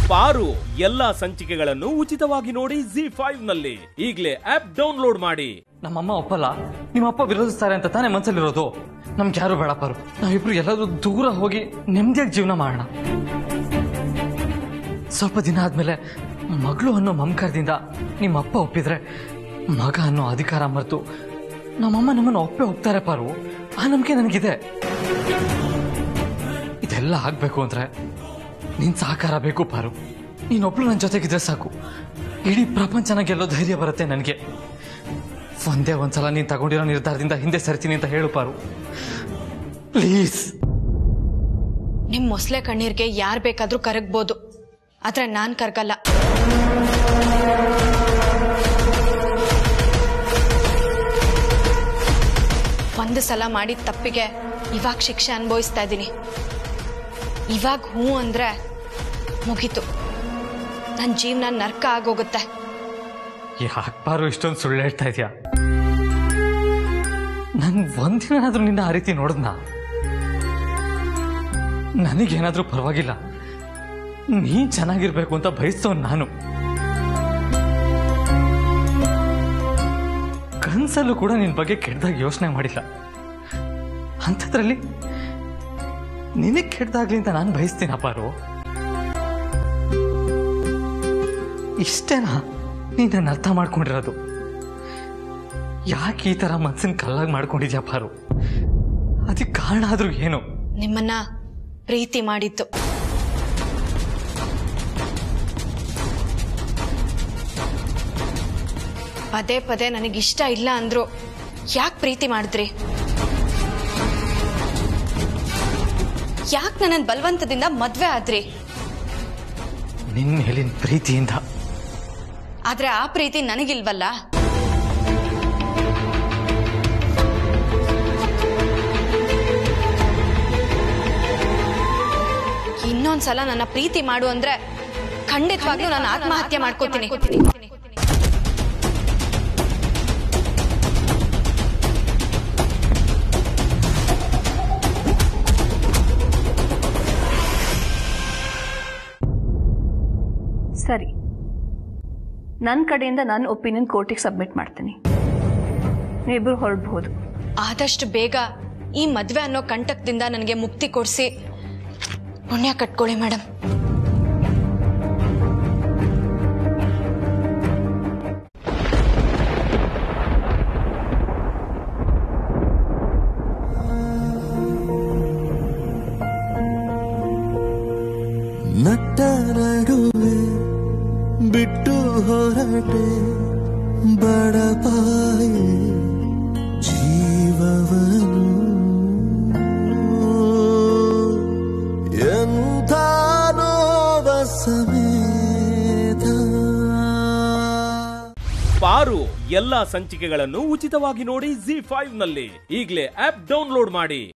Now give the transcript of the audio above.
ಪಾರು ಎಲ್ಲಾ ಸಂಚಿಕೆಗಳನ್ನು ಉಚಿತವಾಗಿ ನೋಡಿ ಜಿ ಫೈವ್ ನಲ್ಲಿ ಈಗಲೇ ಆಪ್ ಡೌನ್ಲೋಡ್ ಮಾಡಿ ನಮ್ಮಮ್ಮ ಒಪ್ಪಲ್ಲ ನಿಮ್ಮಪ್ಪ ವಿರೋಧಿಸ್ತಾರೆ ಅಂತ ತಾನೇ ಮನ್ಸಲ್ಲಿರೋದು ನಮ್ಗೆ ಯಾರು ಬೇಡ ಪಾರು ನಾವಿಬ್ರು ಎಲ್ಲಾದ್ರೂ ದೂರ ಹೋಗಿ ನೆಮ್ಮದಿಯಾಗಿ ಜೀವನ ಮಾಡೋಣ ಸ್ವಲ್ಪ ದಿನ ಆದ್ಮೇಲೆ ಮಗಳು ಅನ್ನೋ ಮಮಕಾರದಿಂದ ನಿಮ್ಮಪ್ಪ ಒಪ್ಪಿದ್ರೆ ಮಗ ಅನ್ನೋ ಅಧಿಕಾರ ಮರೆತು ನಮ್ಮಮ್ಮ ನಮ್ಮನ್ನು ಒಪ್ಪೆ ಹೋಗ್ತಾರೆ ಪಾರು ಆ ನಂಬಿಕೆ ನನಗಿದೆ ಇದೆಲ್ಲ ಆಗ್ಬೇಕು ಅಂದ್ರೆ ನಿನ್ ಸಹಕಾರ ಬೇಕು ಪಾರು ನೀನೊಬ್ಳು ನನ್ನ ಜೊತೆಗಿದ್ರೆ ಸಾಕು ಇಡೀ ಪ್ರಪಂಚನ ಗೆಲ್ಲೋ ಧೈರ್ಯ ಬರುತ್ತೆ ನನಗೆ ಒಂದೇ ಒಂದ್ಸಲ ನೀನ್ ತಗೊಂಡಿರೋ ನಿರ್ಧಾರದಿಂದ ಹಿಂದೆ ಸರಿತೀನಿ ಅಂತ ಹೇಳು ಪಾರು ಪ್ಲೀಸ್ ನಿಮ್ ಮೊಸಳೆ ಕಣ್ಣೀರ್ಗೆ ಯಾರ್ ಬೇಕಾದ್ರೂ ಕರಗ್ಬೋದು ಆದ್ರೆ ನಾನ್ ಕರ್ಗಲ್ಲ ಒಂದು ಸಲ ಮಾಡಿದ ತಪ್ಪಿಗೆ ಇವಾಗ ಶಿಕ್ಷೆ ಅನುಭವಿಸ್ತಾ ಇದ್ದೀನಿ ಇವಾಗ ಹ್ಞೂ ಅಂದ್ರೆ ಮುಗೀತು ನನ್ನ ಜೀವನ ನರ್ಕ ಆಗೋಗುತ್ತೆ ಯಾಕೆ ಪಾರು ಇಷ್ಟೊಂದು ಸುಳ್ಳು ಹೇಳ್ತಾ ಇದೆಯಾ ನನ್ ಒಂದಿನಾದ್ರೂ ನಿನ್ನ ಆ ರೀತಿ ನೋಡಿದ್ನಾ ನನಗೇನಾದ್ರೂ ಪರವಾಗಿಲ್ಲ ನೀನ್ ಚೆನ್ನಾಗಿರ್ಬೇಕು ಅಂತ ಬಯಸ್ತವ್ ನಾನು ಕನ್ಸಲ್ಲೂ ಕೂಡ ನಿನ್ ಬಗ್ಗೆ ಕೆಟ್ಟದಾಗ ಯೋಚನೆ ಮಾಡಿಲ್ಲ ಅಂಥದ್ರಲ್ಲಿ ನಿನಗೆ ಕೆಟ್ಟದಾಗ್ಲಿ ಅಂತ ನಾನು ಬಯಸ್ತೀನ ಪಾರು ಇಷ್ಟೇನಾ ನೀನ್ ನನ್ನ ಅರ್ಥ ಮಾಡ್ಕೊಂಡಿರೋದು ಯಾಕೆ ಈ ತರ ಮನ್ಸಿನ ಕಲ್ಲಾಗಿ ಮಾಡ್ಕೊಂಡಿದ್ಯಾ ಪಾರು ಅದಕ್ಕೆ ಕಾರಣ ಆದ್ರೂ ಏನು ನಿಮ್ಮನ್ನ ಪ್ರೀತಿ ಮಾಡಿತ್ತು ಪದೇ ಪದೇ ನನಗಿಷ್ಟ ಇಲ್ಲ ಅಂದ್ರು ಯಾಕೆ ಪ್ರೀತಿ ಮಾಡಿದ್ರಿ ಯಾಕೆ ನನ್ನ ಬಲವಂತದಿಂದ ಮದ್ವೆ ಆದ್ರಿ ನಿನ್ನ ಮೇಲಿನ ಪ್ರೀತಿಯಿಂದ ಆದ್ರೆ ಆ ಪ್ರೀತಿ ನನಗಿಲ್ವಲ್ಲ ಇನ್ನೊಂದ್ಸಲ ನನ್ನ ಪ್ರೀತಿ ಮಾಡು ಅಂದ್ರೆ ಖಂಡಿತವಾಗ್ಲೂ ನಾನು ಆತ್ಮಹತ್ಯೆ ಮಾಡ್ಕೋತೀನಿ ಸರಿ ನನ್ನ ಕಡೆಯಿಂದ ನಾನು ಒಪಿನಿಯನ್ ಕೋರ್ಟಿಗೆ ಸಬ್ಮಿಟ್ ಮಾಡ್ತೀನಿ ನೀವಿಬ್ಬರು ಹೊರಡ್ಬೋದು ಆದಷ್ಟು ಬೇಗ ಈ ಮದ್ವೆ ಅನ್ನೋ ಕಂಟಕದಿಂದ ನನಗೆ ಮುಕ್ತಿ ಕೊಡಿಸಿ ಪುಣ್ಯ ಕಟ್ಕೊಳ್ಳಿ ಮೇಡಮ್ ನಟ್ಟ ನಡುವೆ ಬಿಟ್ಟು ಹೊರಟೆ ಬಡಪಾಯಿ ಜೀವವನು ಎಂಥ ನೋವ ಸಮೇತ ಪಾರು ಎಲ್ಲಾ ಸಂಚಿಕೆಗಳನ್ನು ಉಚಿತವಾಗಿ ನೋಡಿ ಜಿ ಫೈವ್ ನಲ್ಲಿ ಈಗಲೇ ಆಪ್ ಡೌನ್ಲೋಡ್ ಮಾಡಿ